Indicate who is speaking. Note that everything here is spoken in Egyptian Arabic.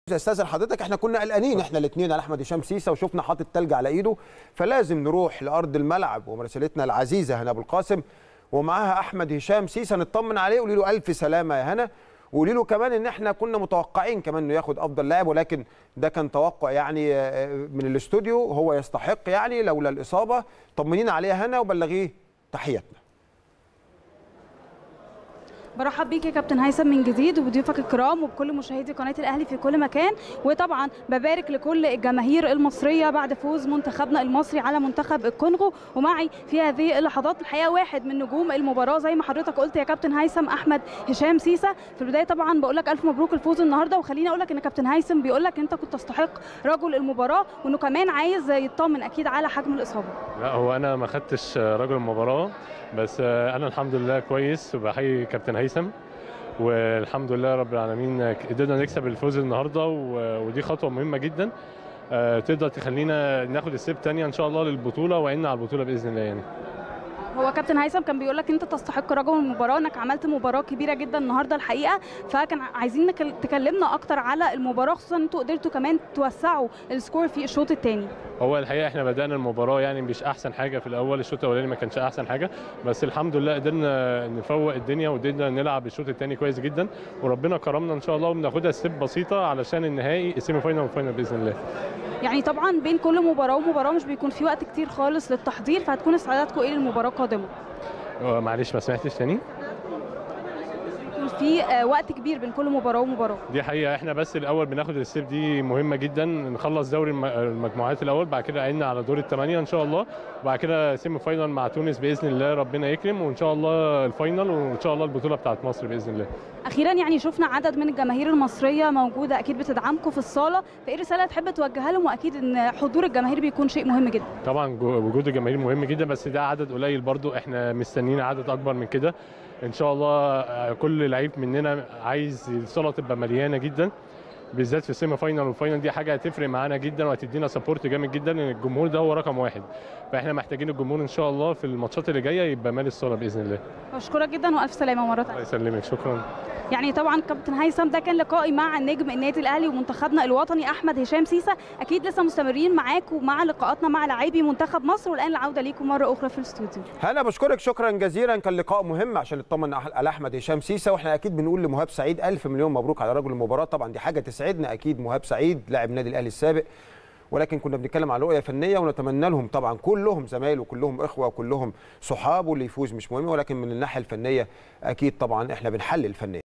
Speaker 1: استاذن حضرتك احنا كنا قلقانين احنا الاثنين على احمد هشام سيسه وشفنا حاطط تلج على ايده فلازم نروح لارض الملعب ومراسلتنا العزيزه هنا ابو القاسم ومعاها احمد هشام سيسه نطمن عليه قولي له الف سلامه يا هنا وقولي له كمان ان احنا كنا متوقعين كمان انه ياخد افضل لاعب ولكن ده كان توقع يعني من الاستوديو هو يستحق يعني لولا الاصابه طمنينا عليه هنا وبلغيه تحياتنا
Speaker 2: برحب بيك يا كابتن هيثم من جديد وبضيوفك الكرام وبكل مشاهدي قناه الاهلي في كل مكان وطبعا ببارك لكل الجماهير المصريه بعد فوز منتخبنا المصري على منتخب الكونغو ومعي في هذه اللحظات الحقيقه واحد من نجوم المباراه زي ما حضرتك قلت يا كابتن هيثم احمد هشام سيسه في البدايه طبعا بقول لك الف مبروك الفوز النهارده وخليني اقول لك ان كابتن هيثم بيقول لك انت كنت تستحق رجل المباراه وانه كمان عايز يطمن اكيد على حجم الاصابه
Speaker 3: لا هو انا ما خدتش رجل المباراه بس انا الحمد لله كويس وبحيي كابتن هيثم والحمد لله رب العالمين قدرنا نكسب الفوز النهارده ودي خطوه مهمه جدا تقدر تخلينا ناخد الستيب تانية ان شاء الله للبطوله وعيننا على البطوله باذن الله يعني
Speaker 2: هو كابتن هيثم كان بيقول لك انت تستحق رجل المباراه انك عملت مباراه كبيره جدا النهارده الحقيقه فكان عايزين تكلمنا اكتر على المباراه خصوصا انتوا قدرتوا كمان توسعوا السكور في الشوط الثاني
Speaker 3: هو الحقيقه احنا بدانا المباراه يعني مش احسن حاجه في الاول الشوط الاولاني ما كانش احسن حاجه بس الحمد لله قدرنا نفوق الدنيا وقدرنا نلعب الشوط الثاني كويس جدا وربنا كرمنا ان شاء الله وبناخدها ستيب بسيطه علشان النهائي السيمي فاينال والفاينال باذن الله
Speaker 2: يعني طبعا بين كل مباراه ومباراه مش بيكون في وقت كتير خالص للتحضير فهتكون استعداداتكم ايه للمباراه القادمه
Speaker 3: معلش ما سمعتش تاني
Speaker 2: في وقت كبير بين كل مباراه ومباراه
Speaker 3: دي حقيقه احنا بس الاول بناخد الستيب دي مهمه جدا نخلص دوري المجموعات الاول بعد كده عيننا على دور الثمانيه ان شاء الله وبعد كده سيمي فاينال مع تونس باذن الله ربنا يكرم وان شاء الله الفاينال وان شاء الله البطوله بتاعت مصر باذن الله
Speaker 2: اخيرا يعني شفنا عدد من الجماهير المصريه موجوده اكيد بتدعمكم في الصاله فايه رساله تحب توجهها لهم واكيد ان حضور الجماهير بيكون شيء مهم جدا
Speaker 3: طبعا وجود الجماهير مهم جدا بس ده عدد قليل برضو احنا مستنيين عدد اكبر من كده ان شاء الله كل لعيب مننا عايز الصاله تبقى مليانه جدا بالذات في السيمي فاينال والفاينال دي حاجه هتفرق معانا جدا وهتدينا سبورت جامد جدا ان الجمهور ده هو رقم واحد فاحنا محتاجين الجمهور ان شاء الله في الماتشات اللي جايه يبقى مال الصاله باذن الله
Speaker 2: بشكرك جدا والف سلامه مره ثانيه
Speaker 3: الله يسلمك شكرا
Speaker 2: يعني طبعا كابتن هيثم ده كان لقائي مع نجم النادي الاهلي ومنتخبنا الوطني احمد هشام سيسه اكيد لسه مستمرين معاك ومع لقاءاتنا مع لاعبي منتخب مصر والان العوده ليكم مره اخرى في الاستوديو
Speaker 1: هنا بشكرك شكرا جزيلا كان لقاء مهم عشان نطمن على احمد هشام سيسه واحنا اكيد بنقول لمهاب سعيد الف مليون مبروك على رجل المباراه طبعا دي حاجه تسعدنا اكيد مهاب سعيد لاعب النادي الاهلي السابق ولكن كنا بنتكلم على رؤيه فنيه ونتمنى لهم طبعا كلهم زمايل وكلهم اخوه وكلهم صحاب واللي يفوز مش مهم ولكن من الناحيه الفنيه اكيد طبعا احنا بنحلل فنيا